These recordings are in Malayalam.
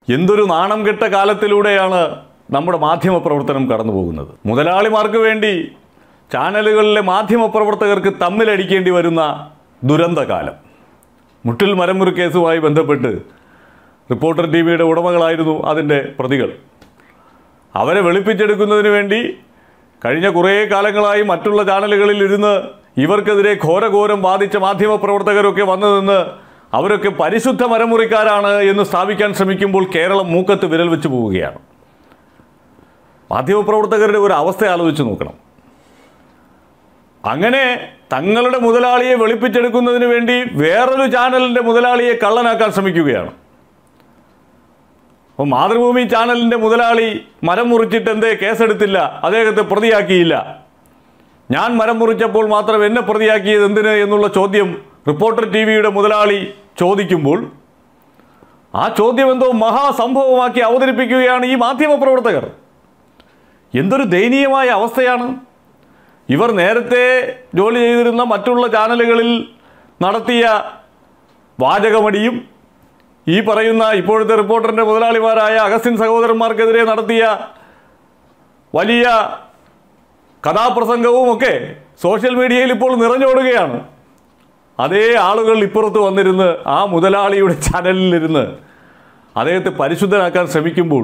എന്തൊരു നാണം കെട്ട കാലത്തിലൂടെയാണ് നമ്മുടെ മാധ്യമ പ്രവർത്തനം കടന്നു പോകുന്നത് മുതലാളിമാർക്ക് വേണ്ടി ചാനലുകളിലെ മാധ്യമ പ്രവർത്തകർക്ക് തമ്മിലടിക്കേണ്ടി വരുന്ന ദുരന്തകാലം മുട്ടിൽ മരമുറി കേസുമായി ബന്ധപ്പെട്ട് റിപ്പോർട്ടർ ടി വിയുടെ ഉടമകളായിരുന്നു അതിൻ്റെ പ്രതികൾ അവരെ വെളുപ്പിച്ചെടുക്കുന്നതിന് വേണ്ടി കഴിഞ്ഞ കുറേ കാലങ്ങളായി മറ്റുള്ള ചാനലുകളിൽ ഇരുന്ന് ഇവർക്കെതിരെ ഘോരഘോരം ബാധിച്ച മാധ്യമ പ്രവർത്തകരൊക്കെ വന്നു നിന്ന് അവരൊക്കെ പരിശുദ്ധ മരമുറിക്കാരാണ് എന്ന് സ്ഥാപിക്കാൻ ശ്രമിക്കുമ്പോൾ കേരളം മൂക്കത്ത് വിരൽ വെച്ച് പോവുകയാണ് മാധ്യമപ്രവർത്തകരുടെ ഒരു അവസ്ഥ ആലോചിച്ച് നോക്കണം അങ്ങനെ തങ്ങളുടെ മുതലാളിയെ വെളുപ്പിച്ചെടുക്കുന്നതിന് വേണ്ടി വേറൊരു ചാനലിൻ്റെ മുതലാളിയെ കള്ളനാക്കാൻ ശ്രമിക്കുകയാണ് അപ്പോൾ മാതൃഭൂമി ചാനലിൻ്റെ മുതലാളി മരം മുറിച്ചിട്ട് എന്തേ കേസെടുത്തില്ല അദ്ദേഹത്തെ പ്രതിയാക്കിയില്ല ഞാൻ മരം മുറിച്ചപ്പോൾ മാത്രം എന്നെ പ്രതിയാക്കിയത് എന്തിന് എന്നുള്ള ചോദ്യം റിപ്പോർട്ടർ ടി വിയുടെ മുതലാളി ചോദിക്കുമ്പോൾ ആ ചോദ്യം എന്തോ മഹാസംഭവമാക്കി അവതരിപ്പിക്കുകയാണ് ഈ മാധ്യമപ്രവർത്തകർ എന്തൊരു ദയനീയമായ അവസ്ഥയാണ് ഇവർ നേരത്തെ ജോലി ചെയ്തിരുന്ന മറ്റുള്ള ചാനലുകളിൽ നടത്തിയ വാചകമടിയും ഈ പറയുന്ന ഇപ്പോഴത്തെ റിപ്പോർട്ടറിൻ്റെ മുതലാളിമാരായ അഗസ്റ്റിൻ സഹോദരന്മാർക്കെതിരെ നടത്തിയ വലിയ കഥാപ്രസംഗവും ഒക്കെ സോഷ്യൽ മീഡിയയിൽ ഇപ്പോൾ നിറഞ്ഞോടുകയാണ് അതേ ആളുകൾ ഇപ്പുറത്ത് വന്നിരുന്ന് ആ മുതലാളിയുടെ ചാനലിലിരുന്ന് അദ്ദേഹത്തെ പരിശുദ്ധനാക്കാൻ ശ്രമിക്കുമ്പോൾ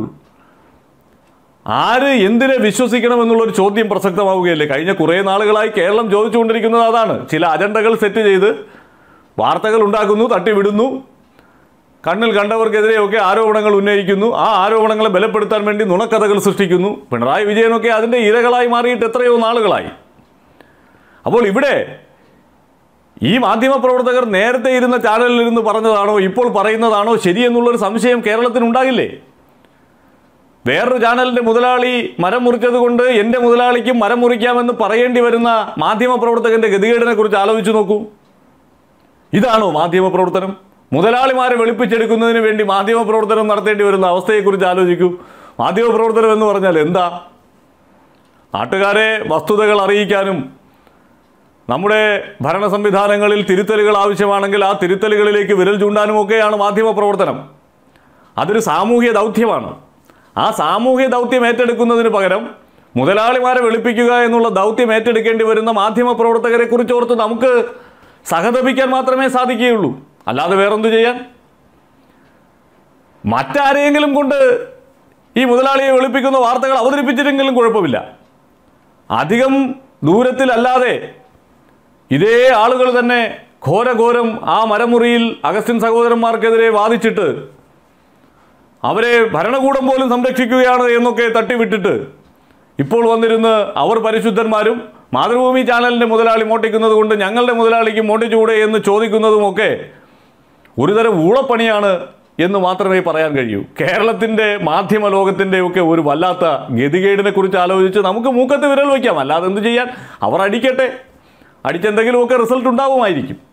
ആര് എന്തിനെ വിശ്വസിക്കണമെന്നുള്ളൊരു ചോദ്യം പ്രസക്തമാവുകയല്ലേ കഴിഞ്ഞ കുറേ നാളുകളായി കേരളം ചോദിച്ചുകൊണ്ടിരിക്കുന്നത് അതാണ് ചില അജണ്ടകൾ സെറ്റ് ചെയ്ത് വാർത്തകൾ ഉണ്ടാക്കുന്നു തട്ടിവിടുന്നു കണ്ണിൽ കണ്ടവർക്കെതിരെയൊക്കെ ആരോപണങ്ങൾ ഉന്നയിക്കുന്നു ആ ആരോപണങ്ങളെ ബലപ്പെടുത്താൻ വേണ്ടി നുണക്കഥകൾ സൃഷ്ടിക്കുന്നു പിണറായി വിജയനൊക്കെ അതിൻ്റെ ഇരകളായി മാറിയിട്ട് എത്രയോ നാളുകളായി അപ്പോൾ ഇവിടെ ഈ മാധ്യമപ്രവർത്തകർ നേരത്തെ ഇരുന്ന ചാനലിൽ ഇരുന്ന് പറഞ്ഞതാണോ ഇപ്പോൾ പറയുന്നതാണോ ശരിയെന്നുള്ളൊരു സംശയം കേരളത്തിനുണ്ടാകില്ലേ വേറൊരു ചാനലിൻ്റെ മുതലാളി മരം മുറിച്ചത് കൊണ്ട് എൻ്റെ മുതലാളിക്കും മരം മുറിക്കാമെന്ന് പറയേണ്ടി വരുന്ന മാധ്യമപ്രവർത്തകൻ്റെ ഗതികേടിനെ കുറിച്ച് ആലോചിച്ച് നോക്കൂ ഇതാണോ മാധ്യമപ്രവർത്തനം മുതലാളിമാരെ വെളുപ്പിച്ചെടുക്കുന്നതിന് വേണ്ടി മാധ്യമപ്രവർത്തനം നടത്തേണ്ടി വരുന്ന അവസ്ഥയെക്കുറിച്ച് ആലോചിക്കൂ മാധ്യമപ്രവർത്തനം എന്ന് പറഞ്ഞാൽ എന്താ നാട്ടുകാരെ വസ്തുതകൾ അറിയിക്കാനും നമ്മുടെ ഭരണ സംവിധാനങ്ങളിൽ തിരുത്തലുകൾ ആവശ്യമാണെങ്കിൽ ആ തിരുത്തലുകളിലേക്ക് വിരൽ ചൂണ്ടാനും ഒക്കെയാണ് മാധ്യമപ്രവർത്തനം അതൊരു സാമൂഹ്യ ദൗത്യമാണ് ആ സാമൂഹ്യ ദൗത്യം ഏറ്റെടുക്കുന്നതിന് പകരം മുതലാളിമാരെ വെളുപ്പിക്കുക എന്നുള്ള ദൗത്യം ഏറ്റെടുക്കേണ്ടി വരുന്ന മാധ്യമപ്രവർത്തകരെ കുറിച്ച് ഓർത്ത് നമുക്ക് സഹതപിക്കാൻ മാത്രമേ സാധിക്കുകയുള്ളൂ അല്ലാതെ വേറെന്തു ചെയ്യാൻ മറ്റാരെയെങ്കിലും കൊണ്ട് ഈ മുതലാളിയെ വെളുപ്പിക്കുന്ന വാർത്തകൾ അവതരിപ്പിച്ചിട്ടെങ്കിലും കുഴപ്പമില്ല അധികം ദൂരത്തിലല്ലാതെ ഇതേ ആളുകൾ തന്നെ ഘോരഘോരം ആ മരമുറിയിൽ അഗസ്റ്റിൻ സഹോദരന്മാർക്കെതിരെ വാദിച്ചിട്ട് അവരെ ഭരണകൂടം പോലും സംരക്ഷിക്കുകയാണ് എന്നൊക്കെ തട്ടിവിട്ടിട്ട് ഇപ്പോൾ വന്നിരുന്ന് അവർ പരിശുദ്ധന്മാരും മാതൃഭൂമി ചാനലിൻ്റെ മുതലാളി മോട്ടിക്കുന്നത് കൊണ്ട് ഞങ്ങളുടെ മുതലാളിക്ക് മോട്ടിച്ചുകൂടെ എന്ന് ചോദിക്കുന്നതുമൊക്കെ ഒരുതരം ഊളപ്പണിയാണ് എന്ന് മാത്രമേ പറയാൻ കഴിയൂ കേരളത്തിൻ്റെ മാധ്യമ ലോകത്തിൻ്റെ ഒക്കെ ഒരു വല്ലാത്ത ഗതികേടിനെ കുറിച്ച് ആലോചിച്ച് നമുക്ക് മൂക്കത്ത് വിരൽ വയ്ക്കാം അല്ലാതെ എന്ത് ചെയ്യാൻ അവർ അടിക്കട്ടെ അടിച്ചെന്തെങ്കിലുമൊക്കെ റിസൾട്ട് ഉണ്ടാവുമായിരിക്കും